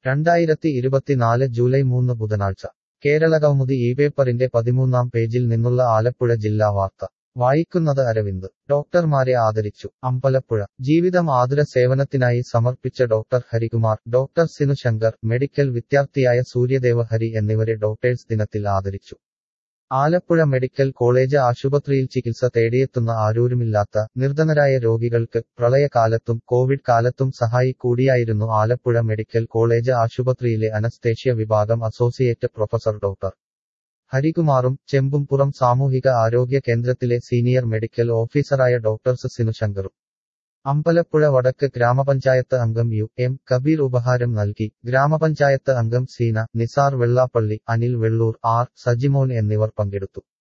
രണ്ടായിരത്തി ഇരുപത്തിനാല് ജൂലൈ മൂന്ന് ബുധനാഴ്ച കേരളകൗമുദി ഈ പേപ്പറിന്റെ പതിമൂന്നാം പേജിൽ നിന്നുള്ള ആലപ്പുഴ ജില്ലാ വാർത്ത വായിക്കുന്നത് അരവിന്ദ് ഡോക്ടർമാരെ ആദരിച്ചു അമ്പലപ്പുഴ ജീവിതം ആതുര സേവനത്തിനായി സമർപ്പിച്ച doctor Harikumar doctor Sinu Shankar medical വിദ്യാർത്ഥിയായ സൂര്യദേവ ഹരി എന്നിവരെ ഡോക്ടേഴ്സ് ദിനത്തിൽ ആദരിച്ചു ആലപ്പുഴ മെഡിക്കൽ കോളേജ് ആശുപത്രിയിൽ ചികിത്സ തേടിയെത്തുന്ന ആരൂരുമില്ലാത്ത നിർധനരായ രോഗികൾക്ക് പ്രളയകാലത്തും കോവിഡ് കാലത്തും സഹായി കൂടിയായിരുന്നു ആലപ്പുഴ മെഡിക്കൽ കോളേജ് ആശുപത്രിയിലെ അനസ്തേഷ്യ വിഭാഗം അസോസിയേറ്റ് പ്രൊഫസർ ഡോക്ടർ ഹരികുമാറും ചെമ്പുംപുറം സാമൂഹിക ആരോഗ്യ കേന്ദ്രത്തിലെ സീനിയർ മെഡിക്കൽ ഓഫീസറായ ഡോക്ടർ സിനു ശങ്കറും അമ്പലപ്പുഴ വടക്ക് ഗ്രാമപഞ്ചായത്ത് അംഗം യു എം കബീർ ഉപഹാരം നൽകി ഗ്രാമപഞ്ചായത്ത് അംഗം സീന നിസാർ വെള്ളാപ്പള്ളി അനിൽ വെള്ളൂർ ആർ സജിമോൻ എന്നിവർ പങ്കെടുത്തു